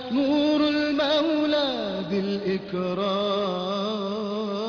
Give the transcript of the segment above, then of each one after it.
نور المولى بالإكرام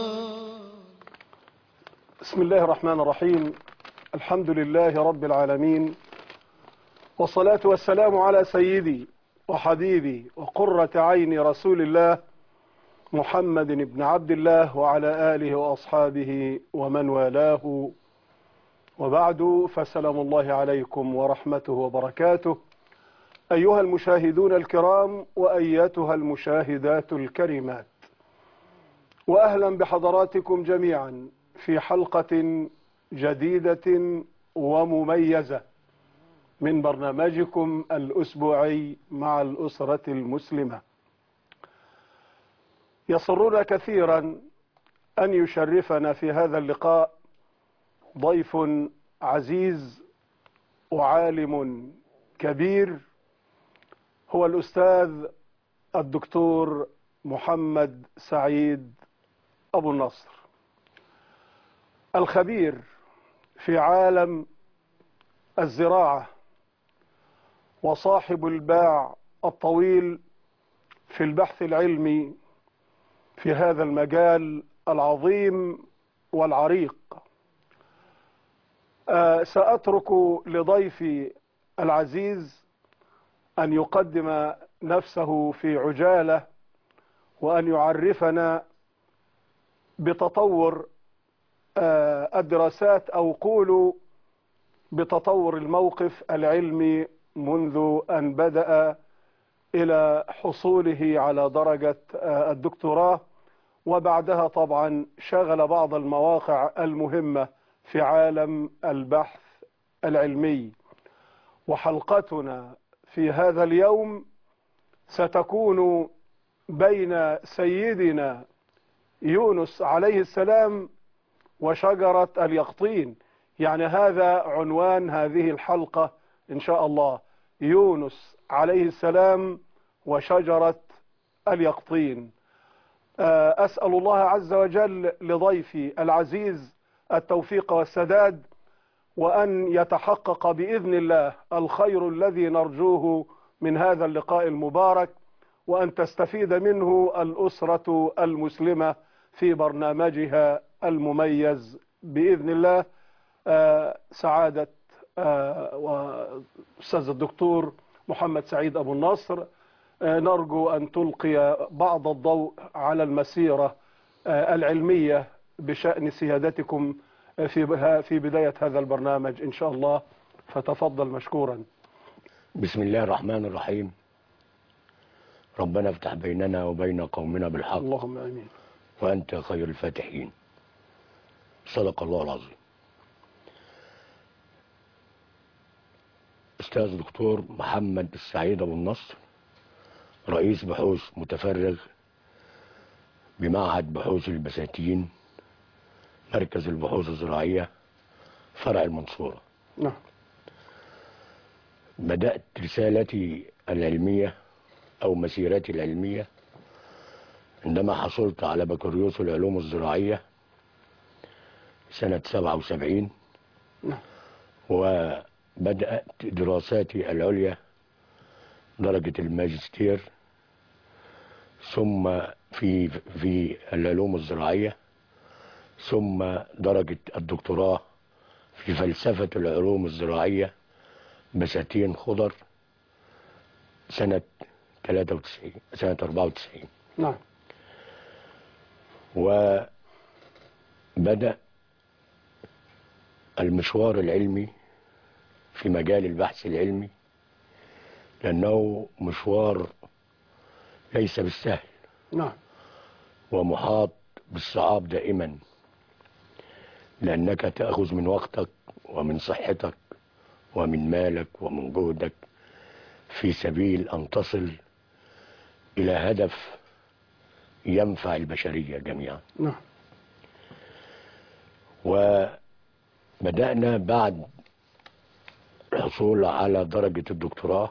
بسم الله الرحمن الرحيم الحمد لله رب العالمين والصلاة والسلام على سيدي وحبيبي وقرة عين رسول الله محمد بن عبد الله وعلى آله وأصحابه ومن والاه وبعد فسلام الله عليكم ورحمته وبركاته أيها المشاهدون الكرام وأياتها المشاهدات الكريمات وأهلا بحضراتكم جميعا في حلقة جديدة ومميزة من برنامجكم الأسبوعي مع الأسرة المسلمة يسرنا كثيرا أن يشرفنا في هذا اللقاء ضيف عزيز وعالم كبير هو الأستاذ الدكتور محمد سعيد أبو النصر الخبير في عالم الزراعة وصاحب الباع الطويل في البحث العلمي في هذا المجال العظيم والعريق آه سأترك لضيفي العزيز أن يقدم نفسه في عجالة وأن يعرفنا بتطور آه الدراسات أو قولوا بتطور الموقف العلمي منذ أن بدأ إلى حصوله على درجة آه الدكتوراه وبعدها طبعا شغل بعض المواقع المهمة في عالم البحث العلمي وحلقتنا في هذا اليوم ستكون بين سيدنا يونس عليه السلام وشجرة اليقطين يعني هذا عنوان هذه الحلقة إن شاء الله يونس عليه السلام وشجرة اليقطين أسأل الله عز وجل لضيفي العزيز التوفيق والسداد وأن يتحقق بإذن الله الخير الذي نرجوه من هذا اللقاء المبارك وأن تستفيد منه الأسرة المسلمة في برنامجها المميز بإذن الله آه سعادة آه وأستاذ الدكتور محمد سعيد أبو النصر آه نرجو أن تلقي بعض الضوء على المسيرة العلمية بشأن سيادتكم في في بداية هذا البرنامج إن شاء الله فتفضل مشكورا بسم الله الرحمن الرحيم ربنا افتح بيننا وبين قومنا بالحق اللهم آمين وأنت خير الفاتحين صدق الله العظيم أستاذ دكتور محمد السعيد أبو النصر رئيس بحوث متفرغ بمعهد بحوث البساتين مركز البحوث الزراعية فرع المنصورة نعم بدأت رسالتي العلمية أو مسيرتي العلمية عندما حصلت على بكالوريوس العلوم الزراعية سنة 77 نعم وبدأت دراساتي العليا درجة الماجستير ثم في في العلوم الزراعية ثم درجة الدكتوراه في فلسفة العلوم الزراعية بساتين خضر سنة 93 سنة 94 نعم وبدأ المشوار العلمي في مجال البحث العلمي لأنه مشوار ليس بالسهل نعم ومحاط بالصعاب دائما لأنك تأخذ من وقتك ومن صحتك ومن مالك ومن جهدك في سبيل أن تصل إلى هدف ينفع البشرية جميعا نعم وبدأنا بعد الحصول على درجة الدكتوراه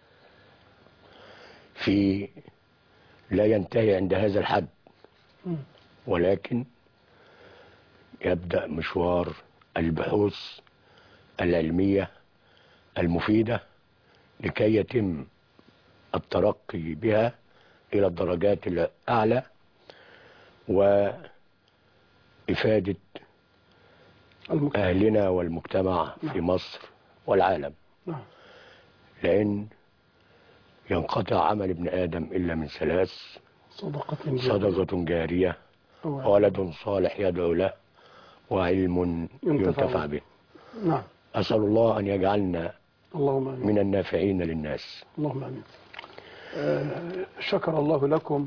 في لا ينتهي عند هذا الحد مم. ولكن يبدأ مشوار البحوث العلمية المفيدة لكي يتم الترقي بها إلى الدرجات الأعلى وإفادة المك... أهلنا والمجتمع في مصر والعالم نعم لأن ينقطع عمل ابن آدم إلا من ثلاث صدقة جارية. صدقة جارية أو- ولد صالح يدعو له وعلم ينتفع ينتفع به. به نعم أسأل الله أن يجعلنا اللهم آمين من النافعين للناس اللهم امين آه، شكر الله لكم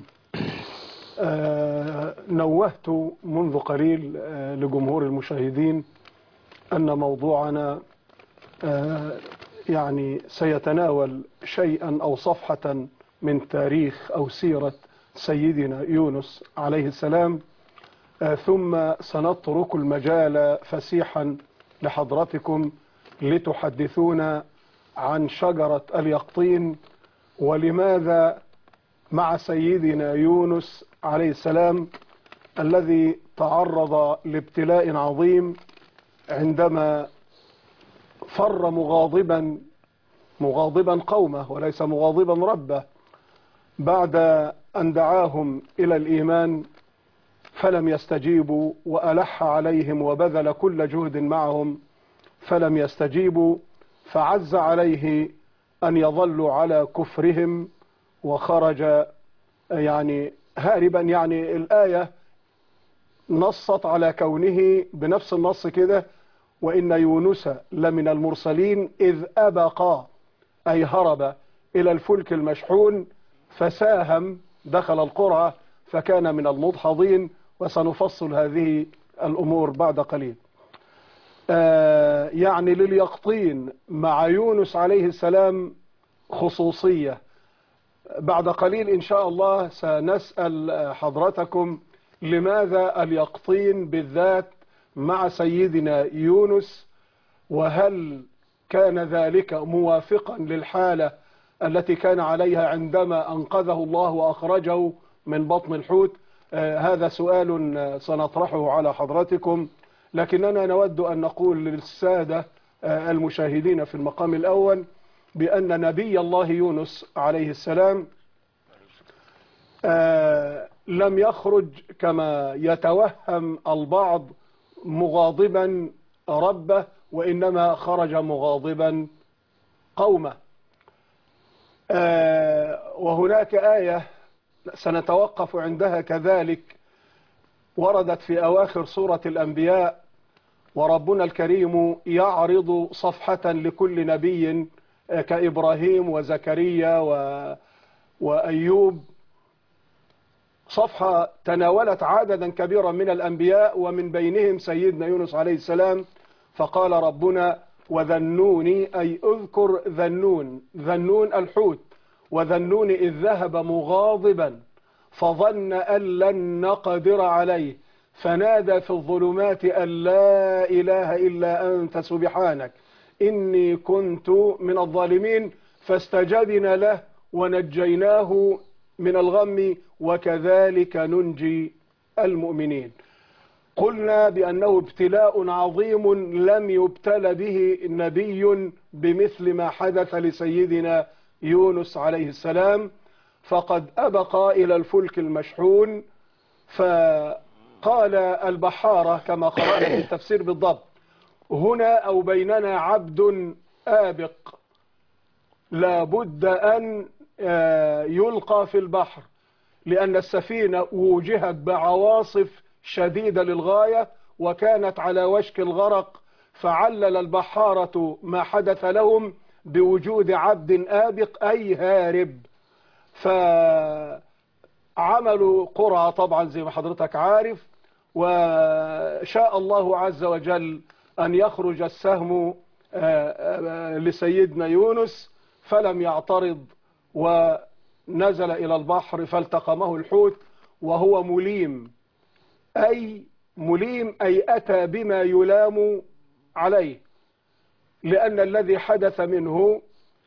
آه، نوهت منذ قليل آه، لجمهور المشاهدين ان موضوعنا آه، يعني سيتناول شيئا او صفحه من تاريخ او سيره سيدنا يونس عليه السلام آه، ثم سنترك المجال فسيحا لحضرتكم لتحدثونا عن شجرة اليقطين ولماذا مع سيدنا يونس عليه السلام الذي تعرض لابتلاء عظيم عندما فر مغاضبا مغاضبا قومه وليس مغاضبا ربه بعد أن دعاهم إلى الإيمان فلم يستجيبوا وألح عليهم وبذل كل جهد معهم فلم يستجيبوا فعز عليه أن يظلوا على كفرهم وخرج يعني هاربا يعني الآية نصت على كونه بنفس النص كده وإن يونس لمن المرسلين إذ أبقى أي هرب إلى الفلك المشحون فساهم دخل القرعة فكان من المدحضين وسنفصل هذه الأمور بعد قليل آه، يعني لليقطين مع يونس عليه السلام خصوصية بعد قليل إن شاء الله سنسأل حضرتكم لماذا اليقطين بالذات مع سيدنا يونس وهل كان ذلك موافقا للحالة التي كان عليها عندما أنقذه الله وأخرجه من بطن الحوت آه، هذا سؤال آه، سنطرحه على حضرتكم لكننا نود أن نقول للسادة آه، المشاهدين في المقام الأول بأن نبي الله يونس عليه السلام آه، لم يخرج كما يتوهم البعض مغاضبا ربه وإنما خرج مغاضبا قومه آه، وهناك آية سنتوقف عندها كذلك وردت في أواخر سورة الأنبياء وربنا الكريم يعرض صفحة لكل نبي آه، كإبراهيم وزكريا و... وأيوب صفحة تناولت عددا كبيرا من الأنبياء ومن بينهم سيدنا يونس عليه السلام فقال ربنا وذنوني أي اذكر ذنون ذنون الحوت وذنون إذ ذهب مغاضبا فظن أن لن نقدر عليه فنادى في الظلمات أن لا إله إلا أنت سبحانك إني كنت من الظالمين فاستجبنا له ونجيناه من الغم وكذلك ننجي المؤمنين قلنا بأنه ابتلاء عظيم لم يبتل به نبي بمثل ما حدث لسيدنا يونس عليه السلام فقد أبقى إلى الفلك المشحون فقال البحارة كما قرأنا في التفسير بالضبط هنا أو بيننا عبد آبق لابد أن آه، يلقى في البحر لأن السفينة وجهت بعواصف شديدة للغاية وكانت على وشك الغرق فعلل البحارة ما حدث لهم بوجود عبد آبق أي هارب فعملوا قرعة طبعا زي ما حضرتك عارف وشاء الله عز وجل أن يخرج السهم آه، آه، لسيدنا يونس فلم يعترض ونزل إلى البحر فالتقمه الحوت وهو مليم أي مليم أي أتى بما يلام عليه لأن الذي حدث منه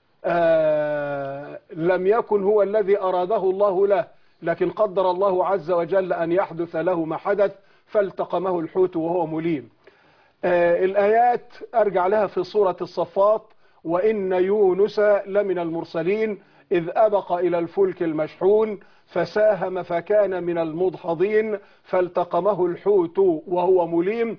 آه لم يكن هو الذي أراده الله له لكن قدر الله عز وجل أن يحدث له ما حدث فالتقمه الحوت وهو مليم آه الآيات أرجع لها في سورة الصفات وإن يونس لمن المرسلين إذ أبق إلى الفلك المشحون فساهم فكان من المدحضين فالتقمه الحوت وهو مليم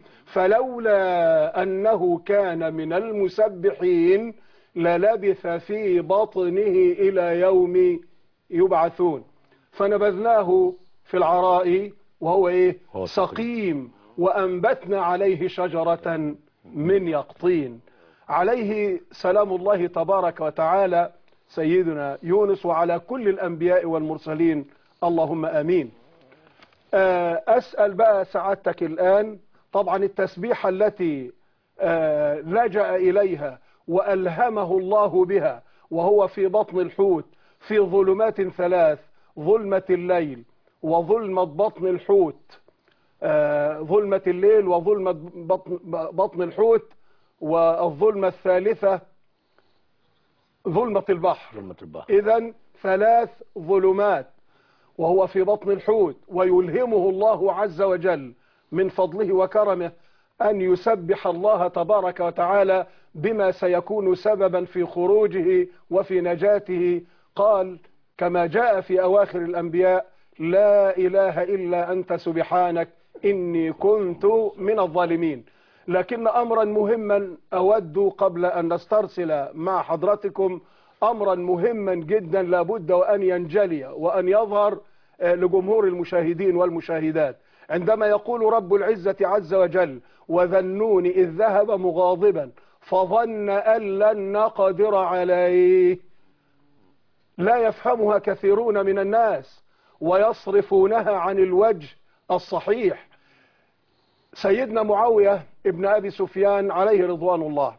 فلولا أنه كان من المسبحين للبث في بطنه إلى يوم يبعثون فنبذناه في العراء وهو إيه هو سقيم وأنبتنا عليه شجرة من يقطين عليه سلام الله تبارك وتعالى سيدنا يونس وعلى كل الأنبياء والمرسلين اللهم أمين آه، أسأل بقى سعادتك الآن طبعا التسبيحة التي آه، لجأ إليها وألهمه الله بها وهو في بطن الحوت في ظلمات ثلاث ظلمة الليل وظلمة بطن الحوت آه، ظلمة الليل وظلمة بطن, بطن الحوت والظلمة الثالثة ظلمة البحر ظلمة البحر إذا ثلاث ظلمات وهو في بطن الحوت ويلهمه الله عز وجل من فضله وكرمه أن يسبح الله تبارك وتعالى بما سيكون سببا في خروجه وفي نجاته قال كما جاء في أواخر الأنبياء لا إله إلا أنت سبحانك إني كنت من الظالمين لكن أمرا مهما أود قبل أن نسترسل مع حضرتكم أمرا مهما جدا لابد وأن ينجلي وأن يظهر آه، لجمهور المشاهدين والمشاهدات عندما يقول رب العزة عز وجل وذنون إذ ذهب مغاضبا فظن أن لن نقدر عليه لا يفهمها كثيرون من الناس ويصرفونها عن الوجه الصحيح سيدنا معاوية ابن أبي سفيان عليه رضوان الله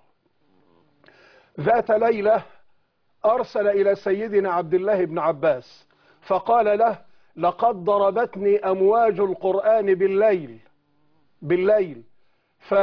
ذات ليلة أرسل إلى سيدنا عبد الله بن عباس فقال له لقد ضربتني أمواج القرآن بالليل بالليل ف...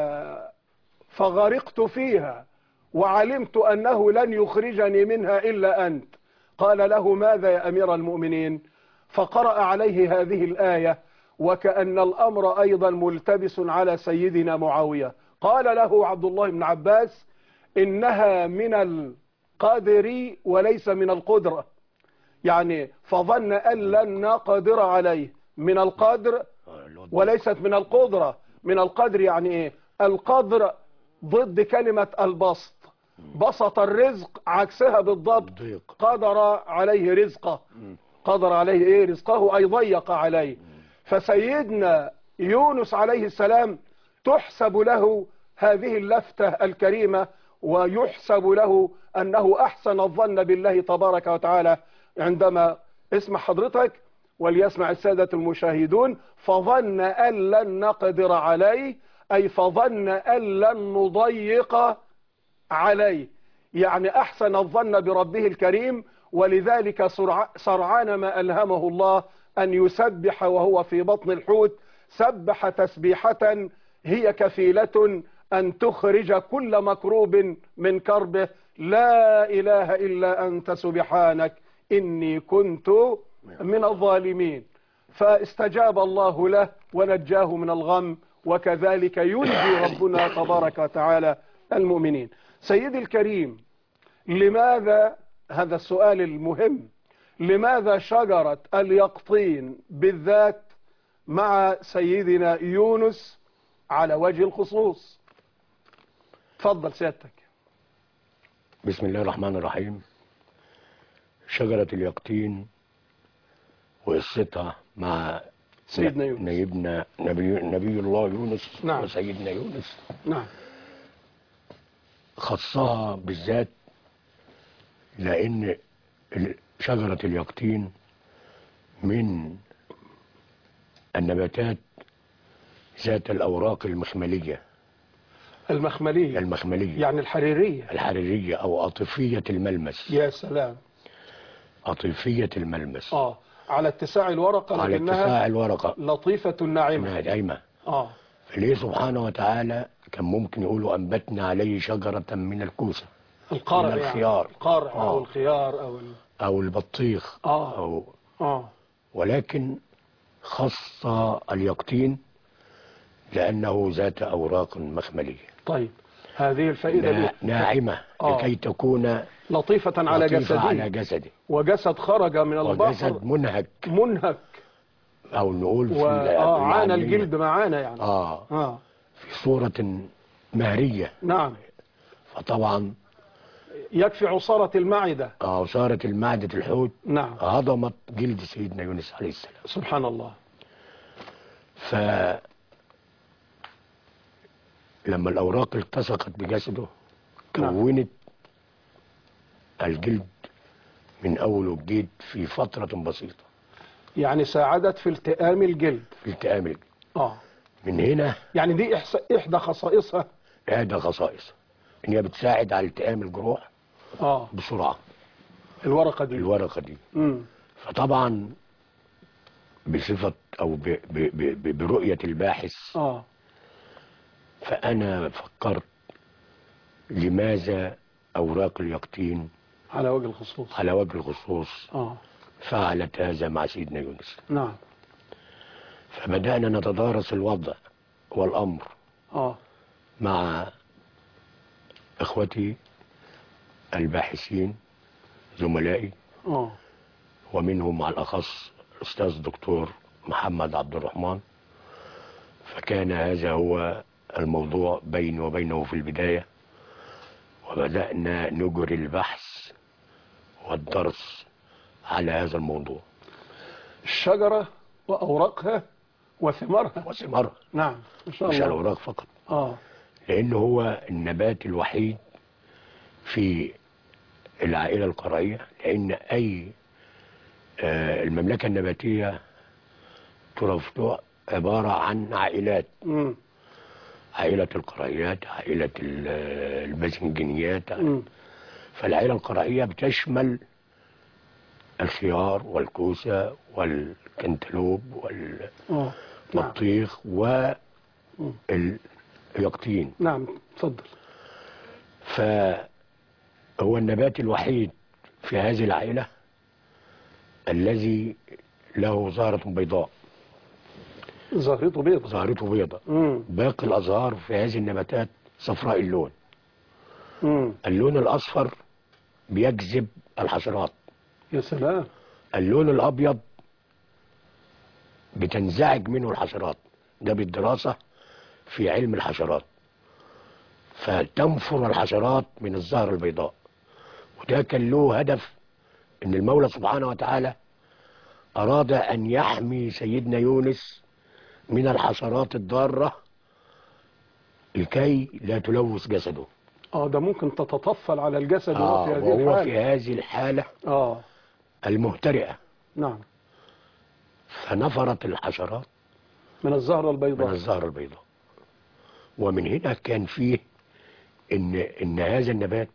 فغرقت فيها وعلمت أنه لن يخرجني منها إلا أنت قال له ماذا يا أمير المؤمنين فقرأ عليه هذه الآية وكأن الأمر أيضا ملتبس على سيدنا معاوية قال له عبد الله بن عباس إنها من القدر وليس من القدرة يعني فظن أن لن نقدر عليه من القدر آه، اللي هو وليست من القدرة من القدر يعني ايه القدر ضد كلمة البسط بسط الرزق عكسها بالضبط الضيق قدر عليه رزقه قدر عليه ايه رزقه اي ضيق عليه فسيدنا يونس عليه السلام تحسب له هذه اللفتة الكريمة ويحسب له أنه أحسن الظن بالله تبارك وتعالى عندما اسمع حضرتك وليسمع السادة المشاهدون فظن أن لن نقدر عليه أي فظن أن لن نضيق عليه يعني أحسن الظن بربه الكريم ولذلك سرع- سرعان ما ألهمه الله أن يسبح وهو في بطن الحوت سبح تسبيحة هي كفيلة أن تخرج كل مكروب من كربه لا إله إلا أنت سبحانك إني كنت من الظالمين فاستجاب الله له ونجاه من الغم وكذلك ينجي ربنا تبارك وتعالى المؤمنين سيدي الكريم لماذا هذا السؤال المهم لماذا شجرة اليقطين بالذات مع سيدنا يونس على وجه الخصوص تفضل سيادتك بسم الله الرحمن الرحيم شجرة اليقطين وقصتها مع سيدنا يونس. نبينا نبي, نبي الله يونس نعم. وسيدنا يونس نعم خصها بالذات لأن ال- شجرة اليقطين من النباتات ذات الأوراق المخملية المخملية المخملية يعني الحريرية الحريرية أو عاطفية الملمس يا سلام عاطفية الملمس اه على اتساع الورقة على لكنها اتساع الورقة لطيفة ناعمة إنها دايمة اه ليه سبحانه وتعالى كان ممكن يقولوا أنبتنا عليه شجرة من الكوسة القارع من يعني الخيار. القارع او آه. الخيار او ال... أو البطيخ آه. أو اه ولكن خص اليقطين لأنه ذات أوراق مخملية طيب هذه الفائدة نا- ليه؟ ناعمة آه. لكي تكون لطيفة على لطيفة على جسده جسده وجسد خرج من البحر وجسد منهك منهك او نقول في وعانى يعني- الجلد معانا يعني اه اه في صورة مهرية نعم فطبعا يكفي عصارة المعدة آه صارت المعدة الحوت نعم هضمت جلد سيدنا يونس عليه السلام سبحان الله ف لما الأوراق التصقت بجسده نعم. كونت الجلد من أول وجديد في فترة بسيطة يعني ساعدت في التئام الجلد في التئام الجلد اه من هنا يعني دي إحس- إحدى خصائصها إحدى خصائص إن هي بتساعد على التئام الجروح اه بسرعة الورقة دي الورقة دي مم. فطبعا بصفة أو ب ب ب ب برؤية الباحث اه فأنا فكرت لماذا أوراق اليقطين على وجه الخصوص على وجه الخصوص اه فعلت هذا مع سيدنا يونس نعم فبدأنا نتدارس الوضع والأمر اه مع إخوتي الباحثين زملائي اه ومنهم على الأخص الأستاذ دكتور محمد عبد الرحمن فكان هذا هو الموضوع بيني وبينه في البداية وبدأنا نجري البحث والدرس على هذا الموضوع الشجرة وأوراقها وثمارها وثمارها نعم إن شاء مش الله الأوراق فقط اه لأنه هو النبات الوحيد في العائلة القرعية لأن أي آه، المملكة النباتية ترفض عبارة عن عائلات مم. عائلة القرعيات عائلة ال- الباذنجانيات مم. فالعائلة القرعية بتشمل الخيار والكوسة والكنتالوب اه نعم والبطيخ واليقطين نعم تفضل فهو النبات الوحيد في هذه العائلة الذي له زهرة بيضاء زهرته بيضة زهرته بيضاء مم. باقي الأزهار في هذه النباتات صفراء اللون مم. اللون الأصفر بيجذب الحشرات يا سلام اللون الأبيض بتنزعج منه الحشرات ده بالدراسة في علم الحشرات فتنفر الحشرات من الزهرة البيضاء وده كان له هدف ان المولى سبحانه وتعالى اراد ان يحمي سيدنا يونس من الحشرات الضارة لكي لا تلوث جسده اه ده ممكن تتطفل على الجسد آه وهو في هذه وهو الحالة في هذه الحالة اه المهترئة نعم فنفرت الحشرات من الزهرة من البيضاء الزهرة البيضاء ومن هنا كان فيه ان ان هذا النبات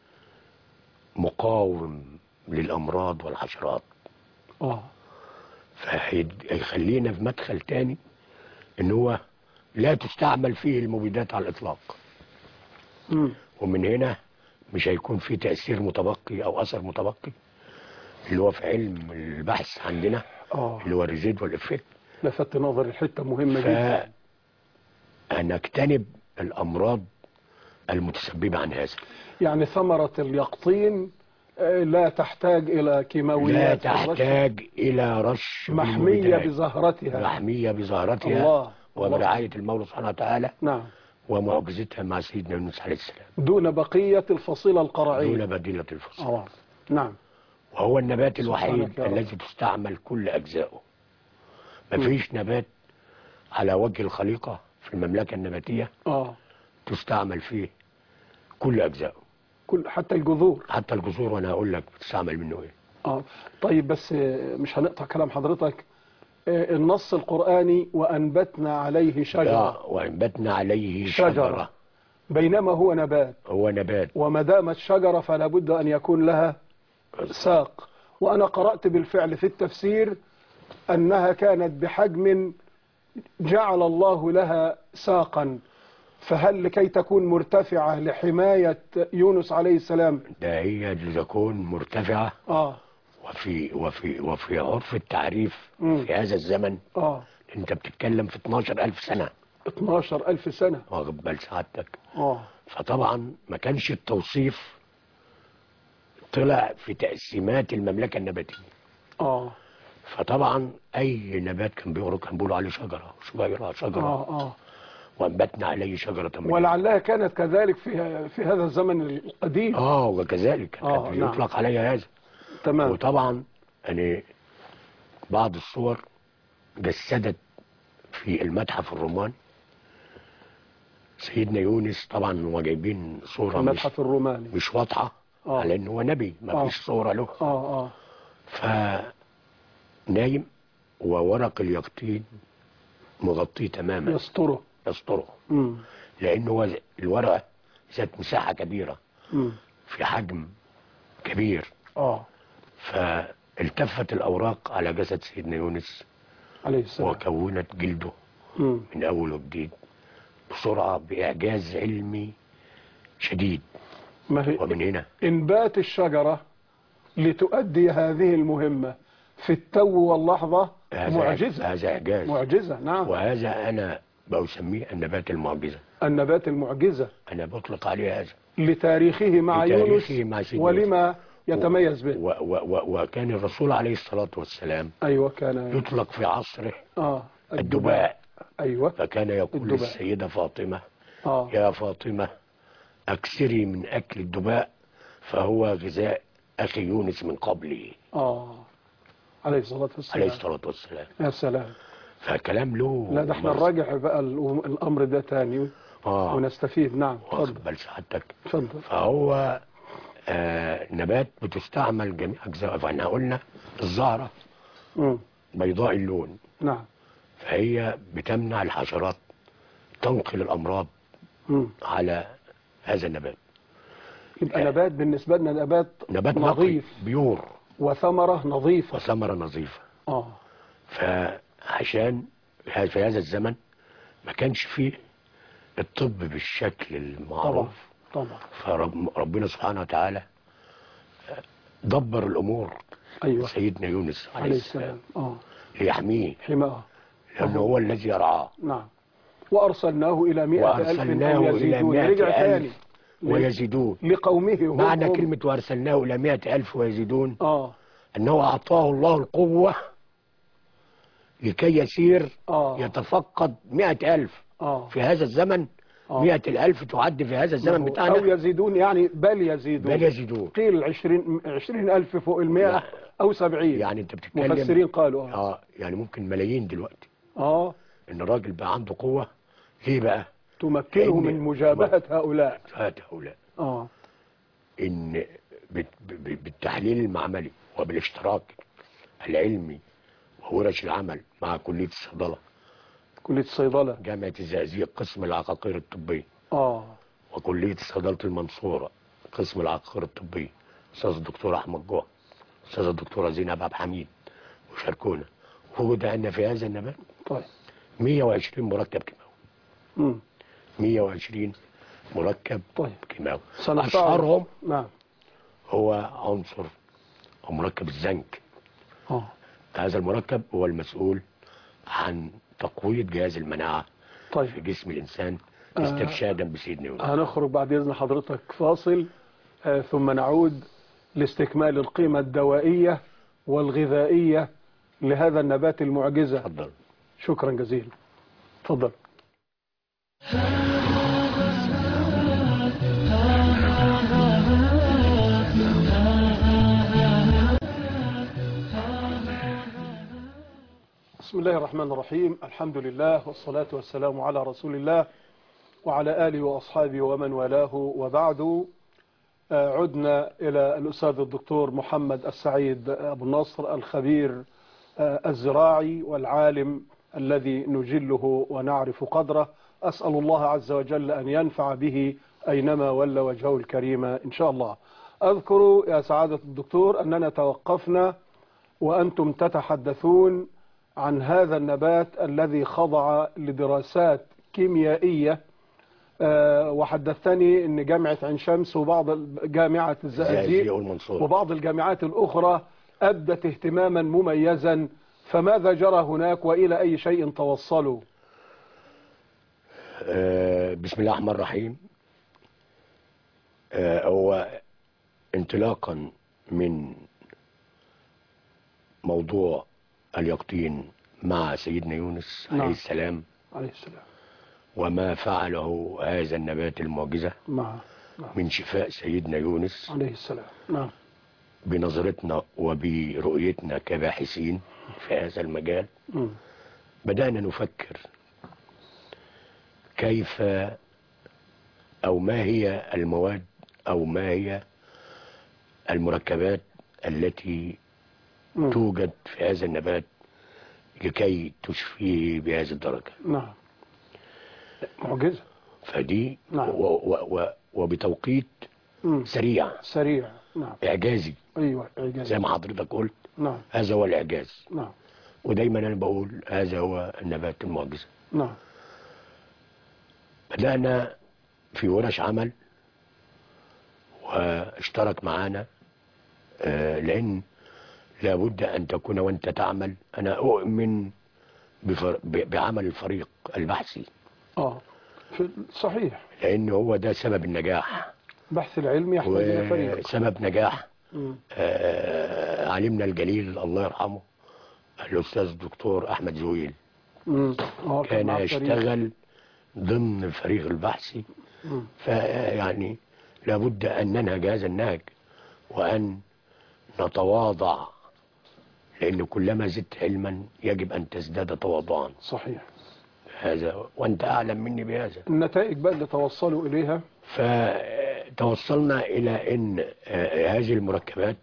مقاوم للامراض والحشرات اه فهيخلينا في مدخل تاني ان هو لا تستعمل فيه المبيدات على الاطلاق مم. ومن هنا مش هيكون فيه تأثير متبقي او اثر متبقي اللي هو في علم البحث عندنا اه اللي هو الريزيد والافكت لفت نظري الحتة مهمة جدا فنجتنب الامراض المتسببة عن هذا يعني ثمرة اليقطين آه، لا تحتاج إلى لا كيماويات في الرش. تحتاج إلى رش محمية بالمبيدات. بزهرتها محمية بزهرتها الله وبرعاية المولى سبحانه وتعالى نعم ومعجزتها مع سيدنا يونس عليه السلام دون بقية الفصيلة القرعية دون بديلة الفصل اه نعم وهو النبات الوحيد سبحانك يا رب. الذي تستعمل كل أجزائه مفيش نبات على وجه الخليقة في المملكة النباتية اه تستعمل فيه كل أجزائه كل حتى الجذور حتى الجذور وأنا هقول لك بتستعمل منه إيه اه طيب بس آه، مش هنقطع كلام حضرتك آه، النص القرآني وأنبتنا عليه شجرة آه، وأنبتنا عليه شجرة. شجرة بينما هو نبات هو نبات وما دامت شجرة فلا بد أن يكون لها ساق وأنا قرأت بالفعل في التفسير أنها كانت بحجم جعل الله لها ساقا فهل لكي تكون مرتفعة لحماية يونس عليه السلام ده هي تكون مرتفعة آه وفي وفي وفي عرف التعريف مم. في هذا الزمن آه انت بتتكلم في 12 ألف سنة 12 ألف سنة واخد بال سعادتك آه فطبعا ما كانش التوصيف طلع في تقسيمات المملكة النباتية اه فطبعا أي نبات كان بيغرق كان بيقولوا عليه شجرة شجرة شجرة اه اه وأنبتنا عليه شجرة من ولعلها كانت كذلك في في هذا الزمن القديم اه وكذلك آه، كان نعم. يطلق عليها هذا تمام وطبعا يعني بعض الصور جسدت في المتحف الروماني سيدنا يونس طبعا هو جايبين صورة مش, المتحف الروماني مش واضحة آه. على انه هو نبي ما آه. فيش صورة له اه اه فنايم وورق اليقطين مغطيه تماما يستره يستره امم لانه هو الورقة ذات مساحة كبيرة امم في حجم كبير اه فالتفت الأوراق على جسد سيدنا يونس عليه السلام وكونت جلده امم من أول وجديد بسرعة بإعجاز علمي شديد ما هي ومن هنا انبات الشجرة لتؤدي هذه المهمة في التو واللحظة هذا معجزة هذا إعجاز معجزة نعم وهذا أنا بسميه النبات المعجزة النبات المعجزة أنا بطلق عليه هذا لتاريخه مع لتاريخه يونس مع سيدنا ولما يتميز به و و و وكان الرسول عليه الصلاة والسلام أيوة كان يطلق في عصره آه الدباء أيوة فكان يقول الدباء. للسيدة فاطمة آه يا فاطمة أكثري من أكل الدباء فهو غذاء أخي يونس من قبلي آه عليه الصلاة عليه والسلام الصلاة والسلام يا سلام فكلام له لا ده احنا مغزى. نراجع بقى ال- الأمر ده تاني آه ونستفيد نعم اتفضل واخد بال سعادتك اتفضل فهو آه نبات بتستعمل جميع أجزاء فاحنا قلنا الزهرة مم. بيضاء اللون نعم فهي بتمنع الحشرات تنقل الأمراض مم. على هذا النبات يبقى نبات بالنسبة لنا نبات نبات نقي نظيف بيور وثمرة نظيفة وثمرة نظيفة اه فعشان ه- في هذا الزمن ما كانش فيه الطب بالشكل طبعا المعروف طبعا فربنا سبحانه وتعالى دبر الأمور أيوة سيدنا يونس عليه عليه السلام السلام اه ليحميه حماه لأنه هو الذي يرعاه نعم وأرسلناه إلى مئة ألف وأرسلناه أو إلى يزيدون رجع مائة تاني ألف ويزيدون لقومه هم معنى هم. كلمة وأرسلناه إلى مائة ألف ويزيدون اه أنه أعطاه الله القوة لكي يسير اه يتفقد مئة ألف اه في هذا الزمن آه. مئة الألف تعد في هذا الزمن أو بتاعنا يزيدون يعني بل يزيدون بل يزيدون قيل عشرين, عشرين ألف فوق المئة لا. أو سبعين يعني أنت بتتكلم مفسرين قالوا اه اه يعني ممكن ملايين دلوقتي اه ان الراجل بقى عنده قوة ليه بقى تمكنه لأن- من مجابهة هؤلاء هات هؤلاء اه ان بت- ب- بالتحليل المعملي وبالاشتراك العلمي وورش العمل مع كلية الصيدلة كلية الصيدلة جامعة الزقازيق قسم العقاقير الطبية اه وكلية صيدلة المنصورة قسم العقاقير الطبية أستاذ الدكتور أحمد جوه أستاذ الدكتورة زينب عبد الحميد وشاركونا وجد أن في هذا النبات طيب 120 مركب كيماوي مم. 120 مركب طيب كيماوي سنختار أشهرهم نعم هو عنصر أو مركب الزنك اه هذا المركب هو المسؤول عن تقوية جهاز المناعة في طيب جسم الإنسان آه. استرشادا بسيدنا يونس هنخرج بعد إذن حضرتك فاصل آه ثم نعود لاستكمال القيمة الدوائية والغذائية لهذا النبات المعجزة اتفضل شكرا جزيلا تفضل بسم الله الرحمن الرحيم الحمد لله والصلاة والسلام على رسول الله وعلى آله وأصحابه ومن والاه وبعد آه، عدنا إلى الأستاذ الدكتور محمد السعيد أبو النصر الخبير آه، الزراعي والعالم الذي نجله ونعرف قدره أسأل الله عز وجل أن ينفع به أينما ولى وجهه الكريم إن شاء الله أذكر يا سعادة الدكتور أننا توقفنا وأنتم تتحدثون عن هذا النبات الذي خضع لدراسات كيميائية آه، وحدثتني أن جامعة عين شمس وبعض ال- جامعة الزقازيق الزقازيق والمنصورة وبعض الجامعات الأخرى أبدت اهتماما مميزا فماذا جرى هناك وإلى أي شيء توصلوا آه، بسم الله الرحمن الرحيم آه، هو انطلاقا من موضوع اليقطين مع سيدنا يونس نعم. عليه السلام عليه السلام وما فعله هذا النبات المعجزة نعم نعم من شفاء سيدنا يونس عليه السلام نعم بنظرتنا وبرؤيتنا كباحثين في هذا المجال مم. بدأنا نفكر كيف أو ما هي المواد أو ما هي المركبات التي مم. توجد في هذا النبات لكي تشفيه بهذه الدرجة نعم معجزة فدي نعم. و و و وبتوقيت مم. سريع سريع نعم إعجازي أيوة إعجاز زي ما حضرتك قلت نعم هذا هو الإعجاز نعم ودايما أنا بقول هذا هو النبات المعجزة نعم بدأنا في ورش عمل واشترك معانا آه، لأن لابد أن تكون وأنت تعمل أنا أؤمن بفر- ب- بعمل الفريق البحثي اه في صحيح لأن هو ده سبب النجاح بحث العلم يحتاج إلى فريق وسبب نجاح مم. آه، علمنا الجليل الله يرحمه الأستاذ الدكتور أحمد زويل مم. آه، كان مع الفريق. يشتغل ضمن الفريق البحثي مم. فيعني لابد أن ننهج هذا النهج وأن نتواضع لأن كلما زدت علما يجب أن تزداد تواضعا صحيح هذا وأنت أعلم مني بهذا النتائج بقى اللي توصلوا إليها فتوصلنا إلى أن آه، هذه المركبات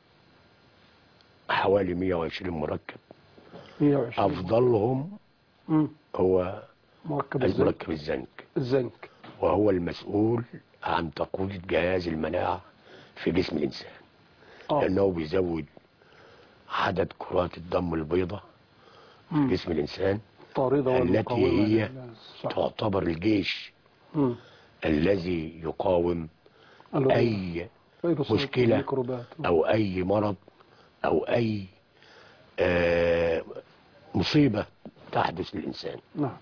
حوالي 120 مركب 120 أفضلهم مم. هو مركب الزنك المركب الزنك الزنك وهو المسؤول عن تقوية جهاز المناعة في جسم الإنسان اه لأنه بيزود عدد كرات الدم البيضاء في مم. جسم الإنسان طاردة التي والمقاومة هي لله. صح. تعتبر الجيش مم. الذي يقاوم الوضع. أي فيروس مشكلة الميكروبات أو أي مرض أو أي آه، مصيبة تحدث للإنسان نعم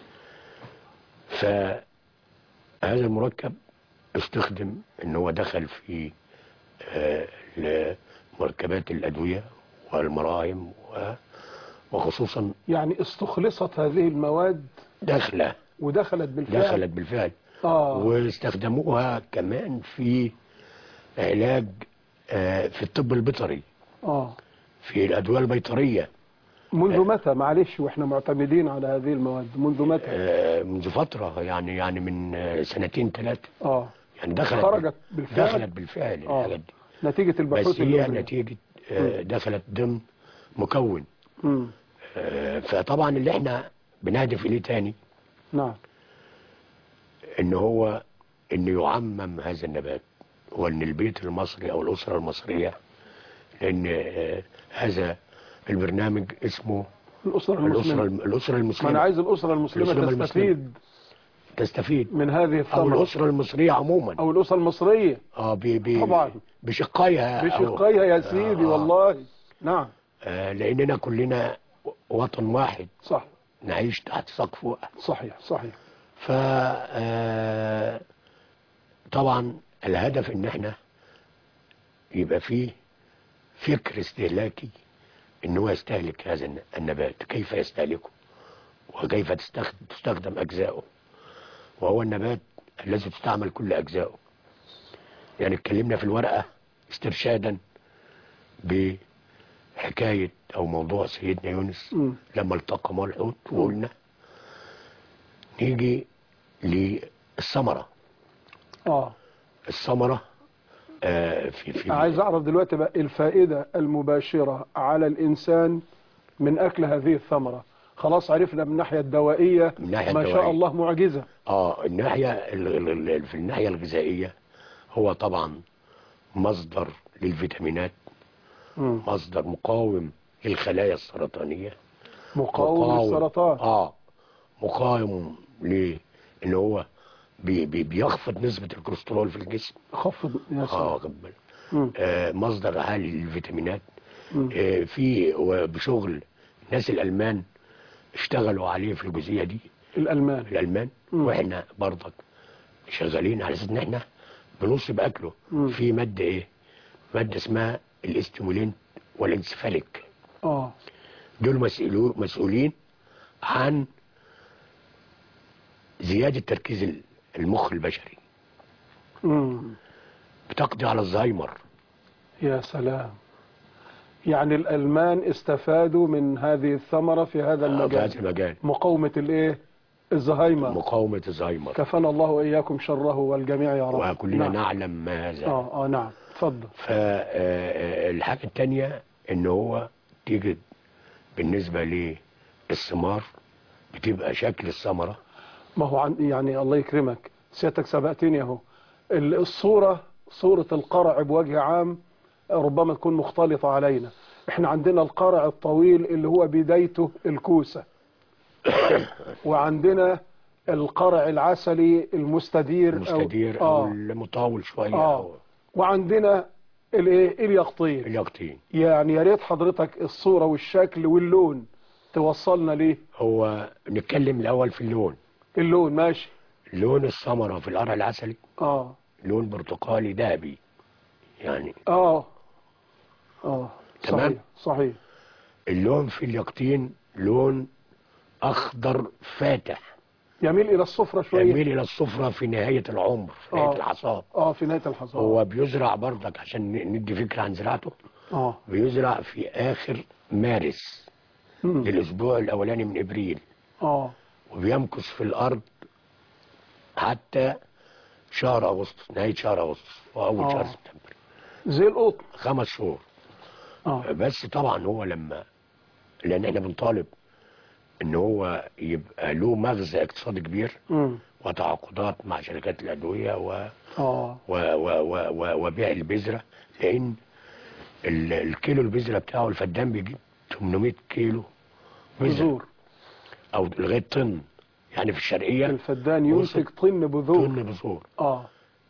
فهذا المركب استخدم ان هو دخل في آه، مركبات الادويه والمراهم و- وخصوصا يعني استخلصت هذه المواد داخله ودخلت بالفعل دخلت بالفعل اه واستخدموها كمان في علاج آه، في الطب البيطري اه في الادويه البيطريه منذ متى معلش واحنا معتمدين على هذه المواد منذ متى آه، منذ فتره يعني يعني من آه، سنتين ثلاثه اه يعني دخلت خرجت بالفعل دخلت بالفعل آه. الحاجات دي نتيجة البحوث بس اللي هي أجريت. نتيجة آه، دخلت ضمن مكون مم. آه، فطبعا اللي احنا بنهدف إليه تاني نعم إن هو إن يعمم هذا النبات وإن البيت المصري أو الأسرة المصرية لأن آه، هذا البرنامج اسمه الأسرة الأسرة المسلمة الم- الأسرة ما أنا المسلمة عايز الأسرة المسلمة الأسرة تستفيد تستفيد من هذه أو الثمرة الأسرة المصرية عموما أو الأسرة المصرية اه ب- ب- طبعا. بشقائها أو- بشقيها يا سيدي آه. والله نعم آه، لأننا كلنا وطن واحد صح نعيش تحت سقف واحد صحيح صحيح ف آه، طبعا الهدف ان احنا يبقى فيه فكر استهلاكي ان هو يستهلك هذا الن- النبات كيف يستهلكه وكيف تستخدم, تستخدم اجزاؤه وهو النبات الذي تستعمل كل اجزاؤه يعني اتكلمنا في الورقة استرشادا بحكاية او موضوع سيدنا يونس مم. لما التقى مع الحوت وقلنا نيجي للثمرة اه الثمرة آه في في عايز أعرف دلوقتي بقى الفائدة المباشرة على الإنسان من أكل هذه الثمرة خلاص عرفنا من الناحية الدوائية من الناحية ما شاء الدوائية. الله معجزة اه الناحية ال- ال- ال- في الناحية الغذائية هو طبعا مصدر للفيتامينات مم. مصدر مقاوم للخلايا السرطانية مقاوم للسرطان اه مقاوم ليه ان هو بي بي بيخفض نسبة الكوليسترول في الجسم خفض يا اه سلام واخد بالك. مم. آه مصدر عالي للفيتامينات مم. آه في وبشغل الناس الالمان اشتغلوا عليه في الجزئية دي الألمان الالمان مم. واحنا برضك شغالين على اساس ان احنا بنص باكله مم. في ماده ايه ماده اسمها الاستيمولين والانسفاليك اه دول مسؤولو- مسؤولين عن زياده تركيز ال- المخ البشري امم بتقضي على الزهايمر يا سلام يعني الألمان استفادوا من هذه الثمرة في هذا آه، في المجال هذا المجال مقاومة الايه الزهايمر مقاومه الزهايمر كفانا الله وإياكم شره والجميع يا رب وكلنا نعم. نعلم ما هذا اه اه نعم اتفضل فالحاجة التانية ان هو تيجي بالنسبة للثمار بتبقى شكل الثمرة ما هو عن يعني الله يكرمك سيادتك سبقتني اهو ال- الصورة صورة القرع بوجه عام ربما تكون مختلطة علينا احنا عندنا القرع الطويل اللي هو بدايته الكوسة وعندنا القرع العسلي المستدير أو- المستدير او آه المطاول شوية آه او وعندنا الايه اليقطين اليقطين يعني يا ريت حضرتك الصورة والشكل واللون توصلنا ليه هو نتكلم الاول في اللون اللون ماشي لون الثمرة في القرع العسلي اه لون برتقالي ذهبي يعني اه اه تمام. صحيح صحيح اللون في اليقطين لون اخضر فاتح يميل الى الصفرة شوية يميل الى الصفرة في نهاية العمر في نهاية آه. الحصاد اه في نهاية الحصاد هو بيزرع برضك عشان ندي فكرة عن زراعته اه بيزرع في آخر مارس مم. للأسبوع الأولاني من إبريل اه وبيمكث في الأرض حتى شهر أغسطس نهاية شهر أغسطس وأول آه. شهر سبتمبر زي القطن خمس شهور اه بس طبعا هو لما لأن احنا بنطالب إن هو يبقى له مغزى اقتصادي كبير مم. وتعاقدات مع شركات الأدوية و اه و و و و وبيع البذرة لأن ال- الكيلو البذرة بتاعه الفدان بيجيب 800 كيلو بذرة بذور أو لغاية طن يعني في الشرقية الفدان ينتج طن بذور طن بذور اه آه،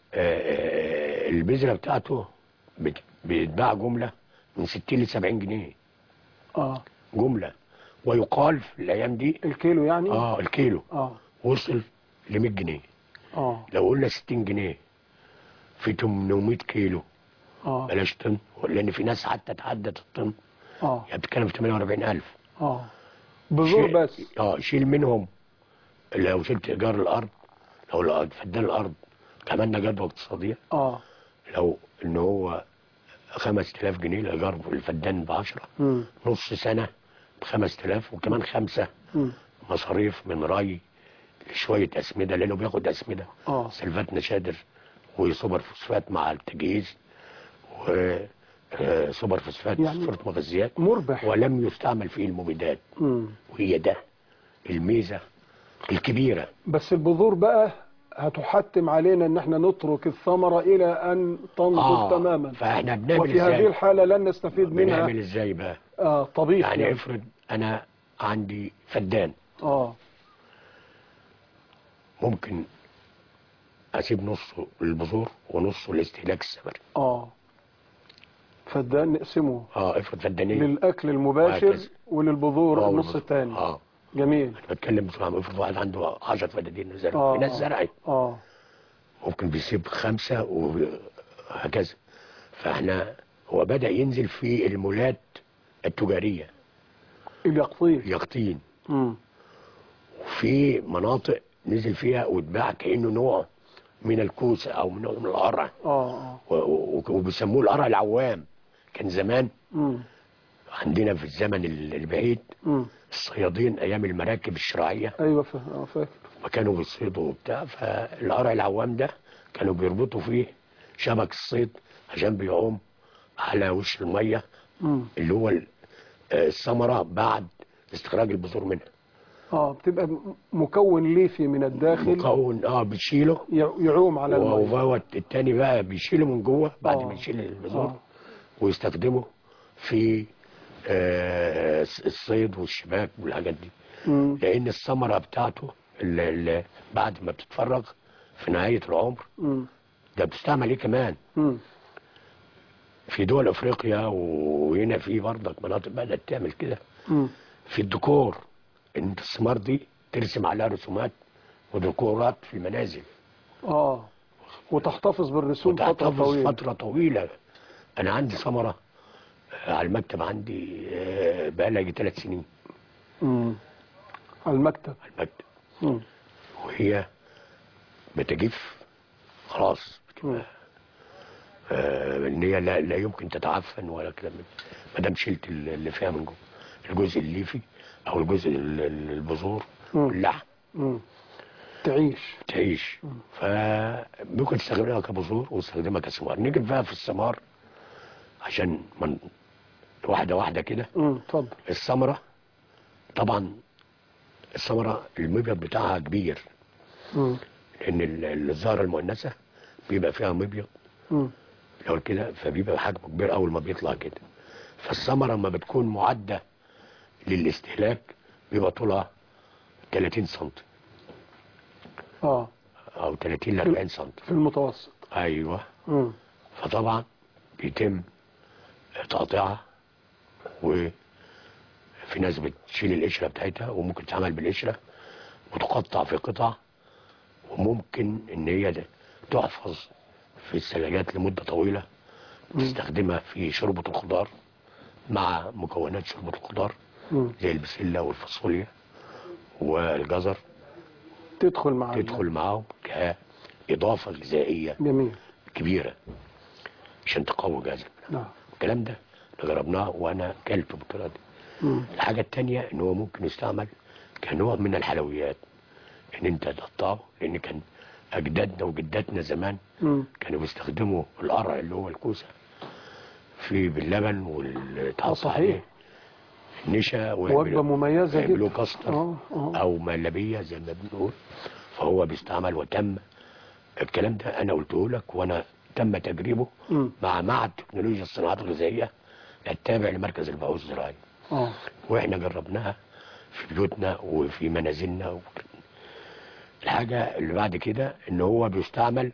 آه، البذرة بتاعته بت- بيتباع جملة من 60 ل 70 جنيه اه جملة ويقال في الأيام دي الكيلو يعني اه الكيلو اه وصل ل 100 جنيه اه لو قلنا 60 جنيه في 800 كيلو اه بلاش طن لان في ناس حتى تعدت الطن اه يعني بتتكلم في 48000 اه بذور شيل- بس اه شيل منهم لو شلت ايجار الارض لو الأرض- فدان الارض عملنا جدوى اقتصاديه اه لو ان هو 5000 جنيه الايجار الفدان ب 10 مم. نص سنه ب 5000 وكمان خمسه مم. مصاريف من ري لشويه اسمده لانه بياخد اسمده اه سلفات نشادر وسوبر فوسفات مع التجهيز وسوبر فوسفات يعني- صورة مغذيات مربح ولم يستعمل فيه المبيدات مم. وهي ده الميزة الكبيرة بس البذور بقى هتحتم علينا ان احنا نترك الثمرة الى ان تنضج تماما فاحنا بنعمل وفي هذه ازاي الحالة لن نستفيد منها بنعمل ازاي بقى آه طبيخ يعني يعني افرض انا عندي فدان اه ممكن اسيب نصه للبذور ونصه للاستهلاك الثمري اه فدان نقسمه اه افرض فدانين للاكل المباشر وهكذا. وللبذور آه، النص والبذور. الثاني اه جميل انا بتكلم بصراحة افرض واحد عنده 10 فدادين زرع اه في ناس آه. زرعت اه ممكن بيسيب خمسة وهكذا فاحنا هو بدأ ينزل في المولات التجارية اليقطين يقطين مم. وفي مناطق نزل فيها واتباع كأنه نوع من الكوسة أو من نوع من القرع اه اه و- و- وبيسموه القرع العوام كان زمان مم. عندنا في الزمن ال- البعيد مم. الصيادين أيام المراكب الشراعية ايوه فا- آه، فاكر ما كانوا بيصيدوا وبتاع فالقرع العوام ده كانوا بيربطوا فيه شبك الصيد عشان بيعوم على وش المية مم. اللي هو ال- آه، الثمرة بعد استخراج البذور منها اه بتبقى م- مكون ليفي من الداخل مكون اه بتشيله ي- يعوم على الماء وهو التاني بقى بيشيله من جوه بعد آه. ما يشيل البذور آه. ويستخدمه في آه، الصيد والشباك والحاجات دي مم. لان الثمره بتاعته اللي اللي بعد ما بتتفرغ في نهايه العمر مم. ده بتستعمل ايه كمان مم. في دول افريقيا وهنا في برضك مناطق بدات تعمل كده مم. في الديكور ان الثمار دي ترسم عليها رسومات وديكورات في المنازل اه وتحتفظ بالرسوم فترة وتحتفظ طويلة فتره طويله انا عندي ثمره آه، على المكتب عندي آه، بقالها يجي ثلاث سنين مم. على المكتب على المكتب مم. وهي بتجف خلاص مم. بتبقى آه، ان هي لا, لا يمكن تتعفن ولا كلام من ما دام شلت ال- اللي فيها من جوه الجزء الليفي او الجزء ال- ال- البذور مم. اللحم مم. تعيش تعيش فممكن تستخدمها كبذور وتستخدمها كثمار نيجي بقى في الثمار عشان من واحده واحده كده مم. اتفضل الثمره طبعا الثمره المبيض بتاعها كبير مم. لان ال- الزهره المؤنثه بيبقى فيها مبيض مم. لو كده فبيبقى حجمه كبير اول ما بيطلع كده فالثمره لما بتكون معده للاستهلاك بيبقى طولها 30 سم اه او 30 ل 40 سم في المتوسط ايوه مم. فطبعا بيتم تقطيعها وفي ناس بتشيل القشره بتاعتها وممكن تعمل بالقشره وتقطع في قطع وممكن ان هي ده تحفظ في الثلاجات لمده طويله تستخدمها في شوربه الخضار مع مكونات شوربه الخضار مم. زي البسله والفاصوليا والجزر تدخل مع ال- تدخل معاهم كاضافه غذائيه جميل كبيره عشان تقوي جهاز المناعه نعم الكلام ده احنا جربناه وانا كلت بالطريقه دي مم. الحاجه التانية ان هو ممكن يستعمل كنوع من الحلويات ان انت تقطعه لان كان اجدادنا وجداتنا زمان مم. كانوا بيستخدموا القرع اللي هو الكوسه في باللبن والتحط صحيح. عليه النشا وجبة مميزة يعملوا جدا. كاستر آه، آه. او مهلبيه زي ما بنقول فهو بيستعمل وتم الكلام ده انا قلته لك وانا تم تجريبه مم. مع معهد تكنولوجيا الصناعات الغذائيه التابع لمركز البحوث الزراعيه اه واحنا جربناها في بيوتنا وفي منازلنا وك- الحاجة اللي بعد كده ان هو بيستعمل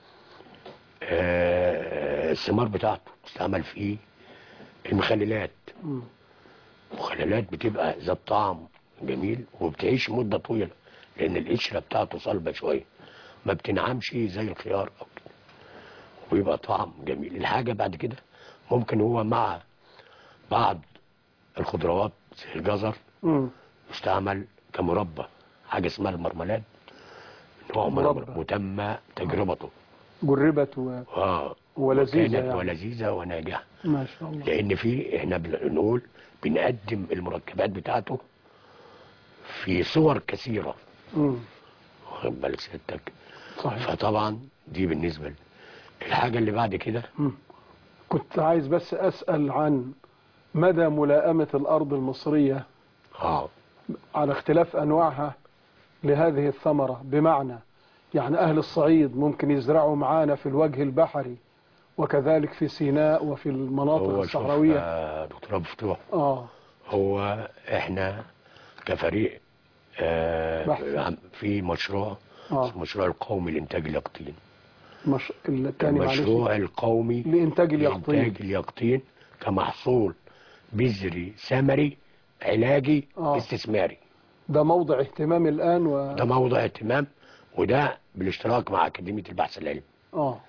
آه، الثمار بتاعته بيستعمل فيه المخللات مم. مخللات بتبقى ذات طعم جميل وبتعيش مدة طويلة لان القشرة بتاعته صلبة شوية ما بتنعمش زي الخيار او كده وبيبقى طعم جميل الحاجة بعد كده ممكن هو مع بعض الخضروات زي الجزر مم. يستعمل كمربى حاجة اسمها المرملاد نوع مربى. مربى وتم تجربته جربت و... اه ولذيذة وكانت يعني. ولذيذة وناجحة ما شاء الله لأن في احنا بنقول بنقدم المركبات بتاعته في صور كثيرة مم. واخد بالك سيادتك صحيح فطبعا دي بالنسبة لي. الحاجة اللي بعد كده مم. كنت عايز بس أسأل عن مدى ملائمة الأرض المصرية اه على اختلاف أنواعها لهذه الثمرة بمعنى يعني أهل الصعيد ممكن يزرعوا معانا في الوجه البحري وكذلك في سيناء وفي المناطق هو شوف الصحراوية آه، دكتور أبو فتوح آه هو احنا كفريق آه بحث. عم- في مشروع آه. اسمه مشروع القومي لإنتاج اليقطين مش... التاني معلش المشروع القومي لإنتاج اليقطين لإنتاج اليقطين كمحصول بذري ثمري علاجي آه. استثماري ده موضع اهتمام الآن و... ده موضوع اهتمام وده بالاشتراك مع أكاديمية البحث العلمي آه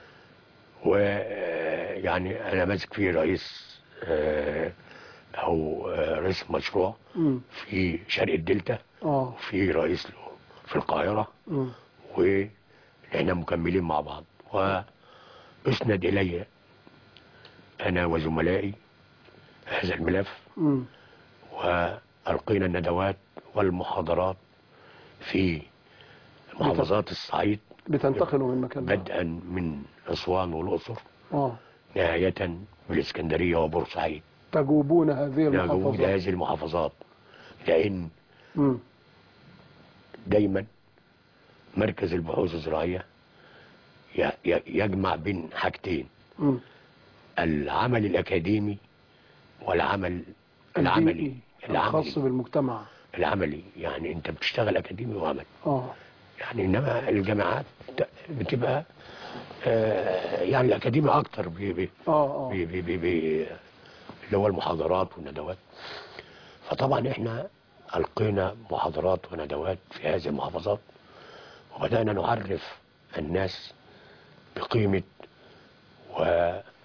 ويعني أنا ماسك فيه رئيس آه، أو آه، رئيس مشروع مم. في شرق الدلتا آه وفي رئيس له في القاهرة مم. وإحنا مكملين مع بعض وأسند إلي أنا وزملائي هذا الملف مم. وألقينا الندوات والمحاضرات في محافظات الصعيد بتنتقلوا من مكان لآخر. بدءا من أسوان والأقصر آه نهاية بالإسكندرية وبورسعيد تجوبون هذه نجوم المحافظات هذه المحافظات لأن مم. دايما مركز البحوث الزراعية ي- ي- يجمع بين حاجتين مم. العمل الأكاديمي والعمل العملي البيئي الخاص العملي بالمجتمع العملي يعني أنت بتشتغل أكاديمي وعمل آه يعني إنما الجامعات بتبقى آه، يعني الأكاديمي أكتر بي بي آه آه بي بي بي بي اللي هو المحاضرات والندوات فطبعا احنا ألقينا محاضرات وندوات في هذه المحافظات وبدأنا نعرف الناس بقيمة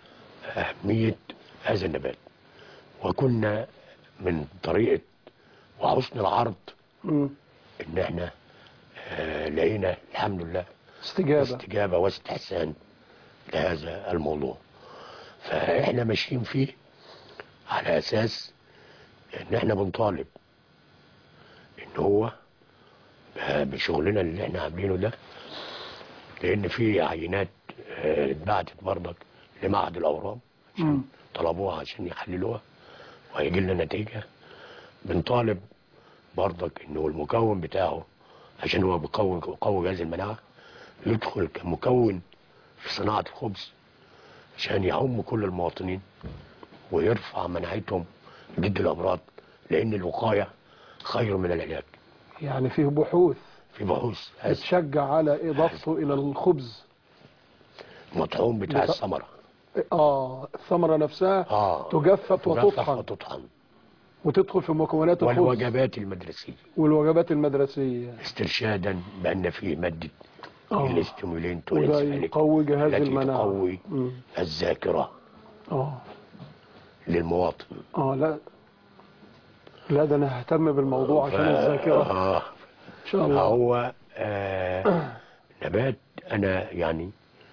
أهمية هذا النبات وكنا من طريقة وحسن العرض مم. إن إحنا آه، لقينا الحمد لله استجابة استجابة واستحسان لهذا الموضوع فإحنا ماشيين فيه على أساس إن إحنا بنطالب إن هو آه، بشغلنا اللي إحنا عاملينه ده لأن في عينات آه، اتبعتت برضك لمعهد الأورام مم. عشان طلبوها عشان يحللوها وهيجي لنا نتيجة بنطالب برضك إنه المكون بتاعه عشان هو بيقوي بيقوي جهاز المناعة يدخل كمكون في صناعة الخبز عشان يعم كل المواطنين ويرفع مناعتهم ضد الأمراض لأن الوقاية خير من العلاج يعني فيه بحوث في بحوث هذا تشجع على إضافته إلى الخبز المطعوم بتاع بتا- الثمرة آه الثمرة نفسها آه تجفف تجفف وتطحن وتطحن وتدخل في مكونات الخبز والوجبات المدرسية والوجبات المدرسية استرشادا بأن فيه مادة آه. الاستيمولينت وده والإنسفاليك يقوي جهاز التي المناعة تقوي مم. الذاكرة آه للمواطن آه لا لا ده أنا ههتم بالموضوع عشان الذاكرة آه إن شاء الله هو آه نبات أنا يعني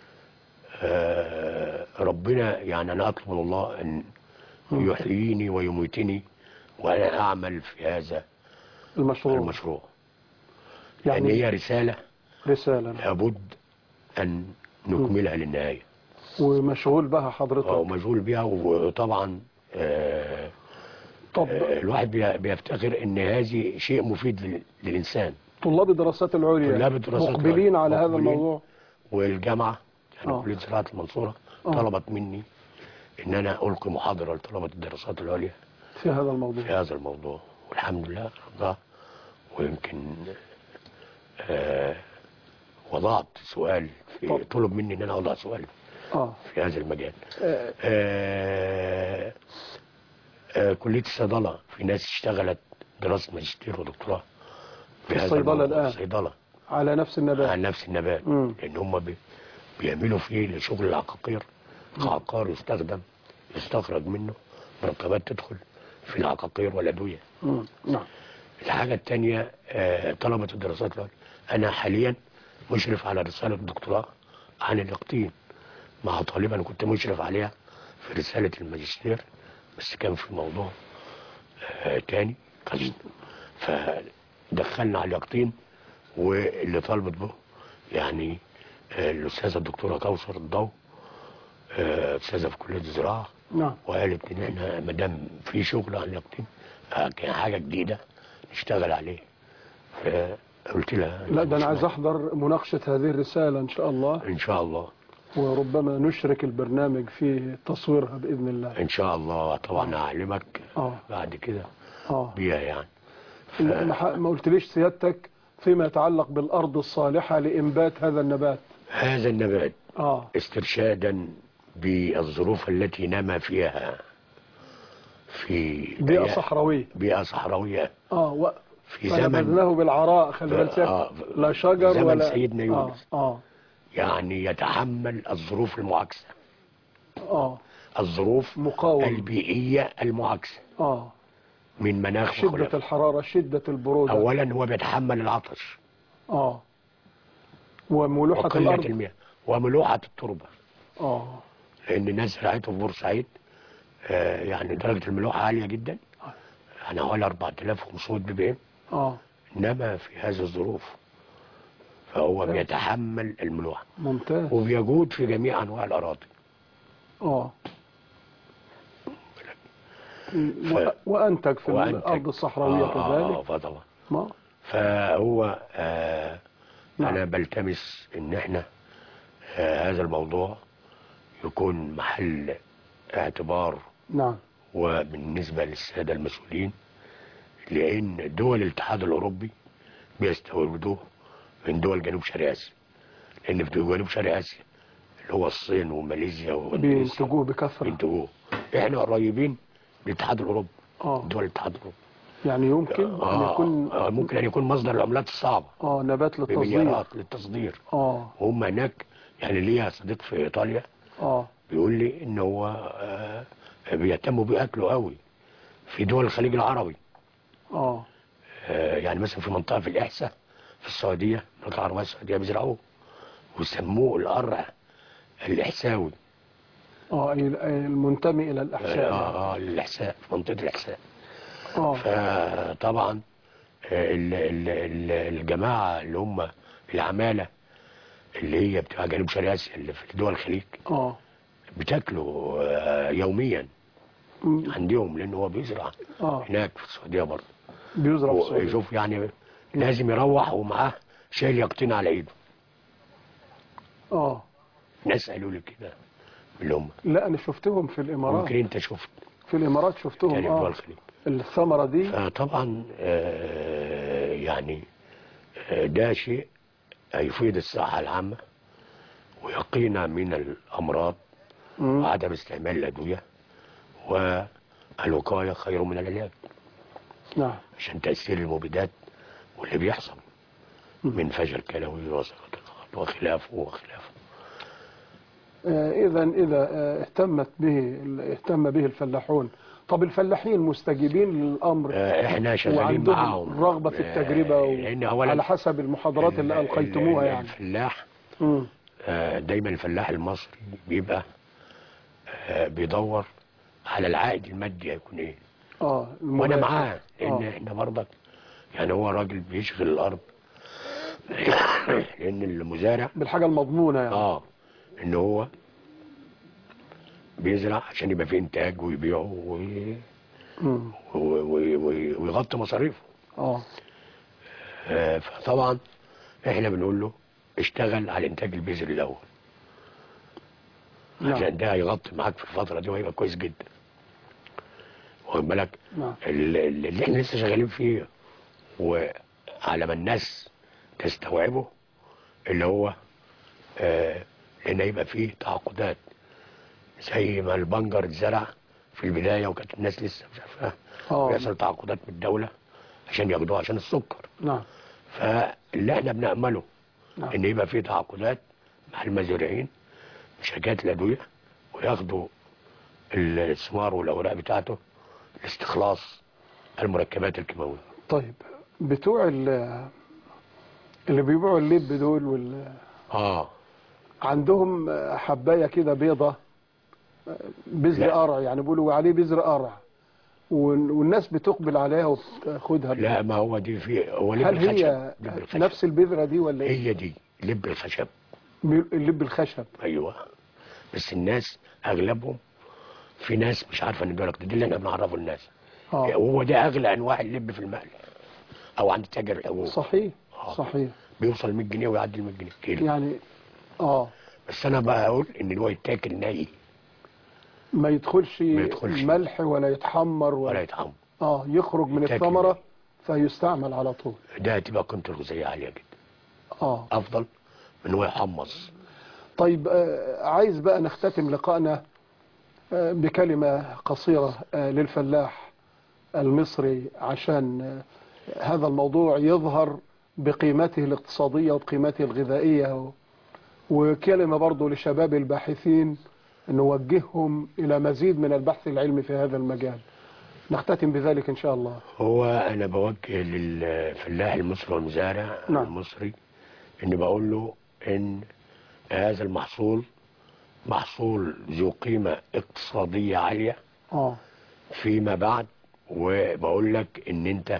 آه ربنا يعني أنا أطلب من الله أن يحييني ويميتني وأنا أعمل في هذا المشروع المشروع لأن يعني هي رسالة رسالة لابد أن نكملها للنهاية ومشغول بها أو حضرتك مشغول بها وطبعا آه طب آه، الواحد بي- بيفتخر ان هذه شيء مفيد لل- للانسان طلاب الدراسات العليا طلاب الدراسات مقبلين العليا. على هذا مقبلين. الموضوع والجامعه يعني آه. كليه زراعه المنصوره آه. طلبت مني ان انا القي محاضره لطلبه الدراسات العليا في هذا الموضوع في هذا الموضوع والحمد لله رضا ويمكن آه وضعت سؤال في طب. طلب مني ان انا اوضع سؤال اه في هذا المجال آه، آه آه كلية الصيدلة في ناس اشتغلت دراسة ماجستير ودكتوراه في هذا الصيدلة الموضوع. الآن. الصيدلة على نفس النبات عن نفس النبات مم. لأن هم بي بيعملوا فيه لشغل العقاقير كعقار يستخدم يستخرج منه مركبات تدخل في العقاقير والأدوية مم. نعم الحاجة الثانية آه، طلبة الدراسات العليا أنا حاليا مشرف على رسالة الدكتوراه عن اليقطين مع طالبة أنا كنت مشرف عليها في رسالة الماجستير بس كان في موضوع آه، تاني كان فدخلنا على اليقطين واللي طالبت به يعني آه، الأستاذة الدكتورة كوثر الضوء آه، أستاذة في كلية الزراعة نعم وقالت ان احنا ما دام في شغل عن اليقطين آه، كان حاجه جديده نشتغل عليه فقلت لها لا ده أنا مش عايز أحضر مناقشة هذه الرسالة إن شاء الله ان شاء الله وربما نشرك البرنامج في تصويرها بإذن الله ان شاء الله طبعا اعلمك آه. بعد كده آه بيها يعني ما ما- ما قلتليش سيادتك فيما يتعلق بالأرض الصالحة لإنبات هذا النبات هذا النبات آه استرشادا بالظروف التي نما فيها في بيئة صحراوية بيئة صحراوية آه و... في زمن فنبذناه بالعراء خلي بالك آه، سيادتك. لا شجر زمن ولا سيدنا آه يونس. آه يعني يتحمل الظروف المعاكسة آه الظروف مقاوم البيئية المعاكسة آه من مناخ شدة مختلف الحرارة شدة البرودة أولا هو بيتحمل العطش آه وملوحة وقلة الأرض المياه وملوحة التربة آه لأن الناس زرعته في بورسعيد آه، يعني درجة الملوحة عالية جدا يعني حوالي 4500 بي بي ام آه إنما في هذه الظروف فهو بيتحمل الملوحة ممتاز وبيجود في جميع أنواع الأراضي آه و- وأنتج في وأنتج. الأرض الصحراوية آه، آه، كذلك فطبعا ما فهو آه نعم. أنا بلتمس إن إحنا آه هذا الموضوع يكون محل اعتبار نعم وبالنسبة للسادة المسؤولين لأن دول الاتحاد الأوروبي بيستوردوه من دول جنوب شرق آسيا لأن في جنوب شرق آسيا اللي هو الصين وماليزيا واندونيسيا بينتجوه بكثرة بينتجوه إحنا قريبين من الاتحاد الأوروبي آه دول الاتحاد الأوروبي يعني يمكن أن آه يكون آه ممكن أن يكون مصدر العملات الصعبة آه نبات للتصدير بمليارات للتصدير آه وهم هناك يعني ليا صديق في إيطاليا آه بيقول لي ان هو آه، بيهتموا باكله قوي في دول الخليج العربي اه آه، يعني مثلا في منطقه في الاحساء في السعوديه المملكه العربيه السعوديه بيزرعوه وسموه القرع الاحساوي اه أي المنتمي الى اه الاحشاء اه الاحساء في منطقه الاحساء اه فطبعا آه، ال- ال- ال- الجماعه اللي هم العماله اللي هي بتبقى جنوب شرق اسيا اللي في دول الخليج اه بتاكله آه، يوميا م- عندهم لان هو بيزرع اه هناك في السعوديه برضه بيزرع في السعودية. شوف يعني لازم يروح ومعاه شايل يقطين على ايده اه ناس قالوا لي كده اللي هم لا انا شفتهم في الامارات ممكن انت شفت في الامارات شفتهم تاني في دول اه الخليج الثمره دي فطبعا آه، يعني آه، ده شيء هيفيد الصحة العامة ويقينا من الأمراض مم. وعدم استعمال الأدوية والوقاية خير من العلاج نعم عشان تأثير المبيدات واللي بيحصل من فشل كلوي وسقط الغض وخلافه وخلافه اذا اذا آه، اهتمت به اهتم به الفلاحون طب الفلاحين مستجيبين للامر آه، احنا شغالين وعندهم معاهم رغبة في التجربة و... لأن أولا على حسب المحاضرات اللي ال- ألقيتموها ال- يعني الفلاح مم. آه، دايما الفلاح المصري بيبقى آه، بيدور على العائد المادي هيكون ايه اه وانا المباشر. معاه لان آه. احنا برضك يعني هو راجل بيشغل الارض لان المزارع بالحاجة المضمونة يعني اه ان هو بيزرع عشان يبقى فيه انتاج ويبيعه وي- مم. وي- وي- ويغطي مصاريفه اه آه، فطبعا احنا بنقول له اشتغل على الانتاج البذري الاول نعم. عشان ده هيغطي معاك في الفتره دي وهيبقى كويس جدا واخد بالك نعم ال- ال- اللي احنا لسه شغالين فيه وعلى ما الناس تستوعبه اللي هو آه لان يبقى فيه تعاقدات زي ما البنجر اتزرع في البدايه وكانت الناس لسه مش عارفه اه بيحصل تعاقدات من الدوله عشان ياخدوها عشان السكر نعم فاللي احنا بنأمله نعم ان يبقى في تعاقدات مع المزارعين شركات الادويه وياخدوا الثمار والاوراق بتاعته لاستخلاص المركبات الكيماويه طيب بتوع ال- اللي بيبيعوا اللب دول وال... اه عندهم حباية كده بيضة بذر لا. قرع يعني بيقولوا عليه بذر قرع وال- والناس بتقبل عليها وبتاخدها لا ما هو دي في هو لب هل الخشب هي لب الخشب. نفس البذرة دي ولا ايه؟ هي دي لب الخشب بي- اللب الخشب ايوه بس الناس اغلبهم في ناس مش عارفه ان دول دي اللي احنا بنعرفه الناس اه وهو ده اغلى انواع اللب في المقلي او عند تاجر الحبوب صحيح آه. صحيح بيوصل 100 جنيه ويعدي ال 100 جنيه كيلو يعني اه بس انا بقى اقول ان هو يتاكل ني ما يدخلش, ما يدخلش. ملح ولا يتحمر ولا ولا يتحمر اه يخرج من يتاكل. الثمرة فيستعمل على طول ده هتبقى قيمته الغذائيه عاليه جدا اه افضل من هو يحمص طيب آه، عايز بقى نختتم لقائنا آه، بكلمة قصيرة آه، للفلاح المصري عشان آه، هذا الموضوع يظهر بقيمته الاقتصادية وبقيمته الغذائية و- وكلمة برضو لشباب الباحثين نوجههم إلى مزيد من البحث العلمي في هذا المجال نختتم بذلك إن شاء الله هو انا بوجه للفلاح المصري والمزارع نعم. المصري اني بقول له ان هذا المحصول محصول ذو قيمه اقتصاديه عاليه آه فيما بعد وبقول لك ان انت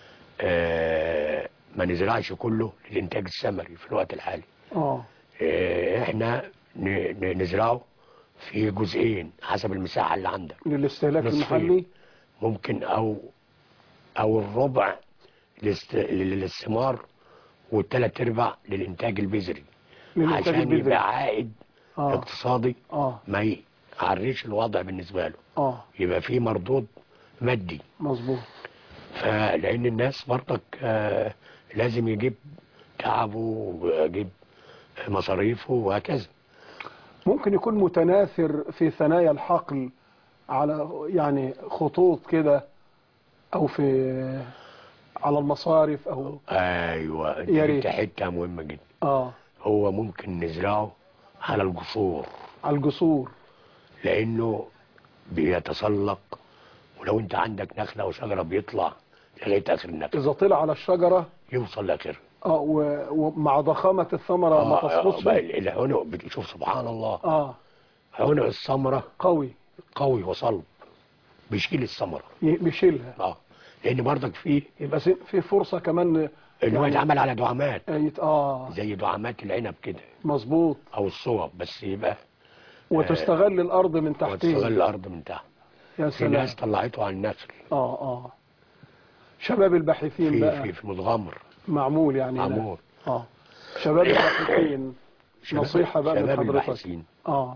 آه ما نزرعش كله للانتاج الثمري في الوقت الحالي آه آه احنا ن- ن- نزرعه في جزئين حسب المساحه اللي عندك للاستهلاك نصفين. المحلي ممكن او او الربع للست- للثمار والثلاث ارباع للانتاج البذري للإنتاج عشان البذري. يبقى عائد آه اقتصادي آه ما يعريش الوضع بالنسبه له آه يبقى في مردود مادي مظبوط فلان الناس برضك آه، لازم يجيب تعبه ويجيب مصاريفه وهكذا ممكن يكون متناثر في ثنايا الحقل على يعني خطوط كده او في على المصارف او ايوه انت يا ريت. جبت حته مهمه جدا اه هو ممكن نزرعه على الجسور على الجسور لانه بيتسلق ولو انت عندك نخله او شجره بيطلع لغايه اخر النخله اذا طلع على الشجره يوصل لاخرها اه و- ومع ضخامه الثمره ما آه، آه، تسقطش بقى العنق بتشوف سبحان الله اه عنق الثمره قوي قوي وصلب بيشيل الثمره ي- بيشيلها اه لان برضك في يبقى في في فرصه كمان ان هو يعني- يتعمل على دعامات آه، يت- اه زي دعامات العنب كده مظبوط او الصوب بس يبقى وتستغل الارض من وتستغل تحتيه الارض من تحت يا في سلام ناس طلعته على النخل اه اه شباب الباحثين في بقى في في متغمر معمول يعني هنا. معمول اه شباب الباحثين شباب- نصيحة بقى من شباب حضرتك. الباحثين اه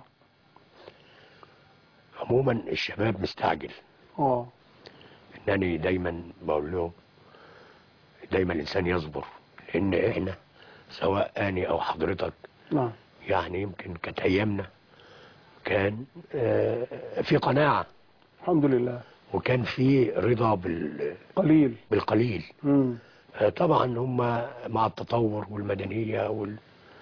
عموما الشباب مستعجل اه انني دايما بقول لهم دايما الانسان يصبر لان احنا سواء اني او حضرتك نعم يعني يمكن كانت ايامنا كان آه، في قناعه الحمد لله وكان في رضا بال- قليل بالقليل مم. آه، طبعا هم مع التطور والمدنيه وال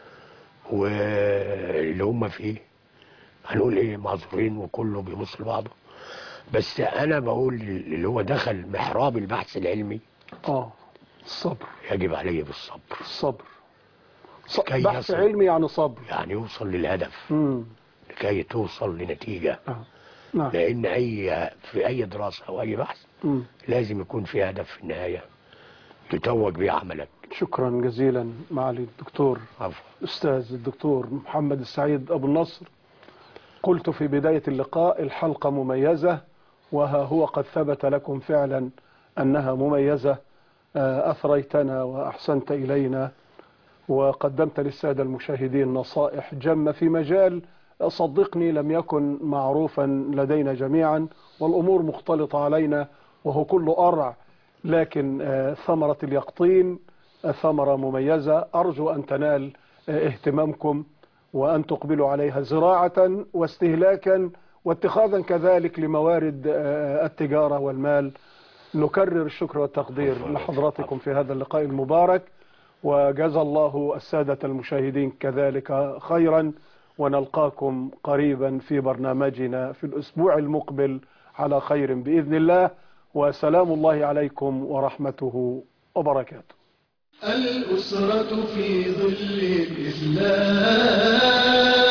واللي هم فيه هنقول ايه معذورين وكله بيبص لبعضه بس انا بقول اللي هو دخل محراب البحث العلمي اه الصبر يجب عليه بالصبر الصبر ص- كي بحث يصل. علمي يعني صبر يعني يوصل للهدف مم. لكي توصل لنتيجة آه. نعم لأن أي في أي دراسة أو أي بحث مم. لازم يكون في هدف في النهاية تتوج بيه عملك شكرا جزيلا معالي الدكتور عفوا أستاذ الدكتور محمد السعيد أبو النصر قلت في بداية اللقاء الحلقة مميزة وها هو قد ثبت لكم فعلا أنها مميزة آه، أثريتنا وأحسنت إلينا وقدمت للسادة المشاهدين نصائح جمة في مجال صدقني لم يكن معروفا لدينا جميعا والأمور مختلطة علينا وهو كله أرع لكن آه، ثمرة اليقطين آه، ثمرة مميزة أرجو أن تنال آه، اهتمامكم وأن تقبلوا عليها زراعة واستهلاكا واتخاذا كذلك لموارد آه، التجارة والمال نكرر الشكر والتقدير عفواً. لحضراتكم في هذا اللقاء المبارك وجزى الله السادة المشاهدين كذلك خيرا ونلقاكم قريبا في برنامجنا في الأسبوع المقبل على خير بإذن الله وسلام الله عليكم ورحمته وبركاته الأسرة في ظل الإسلام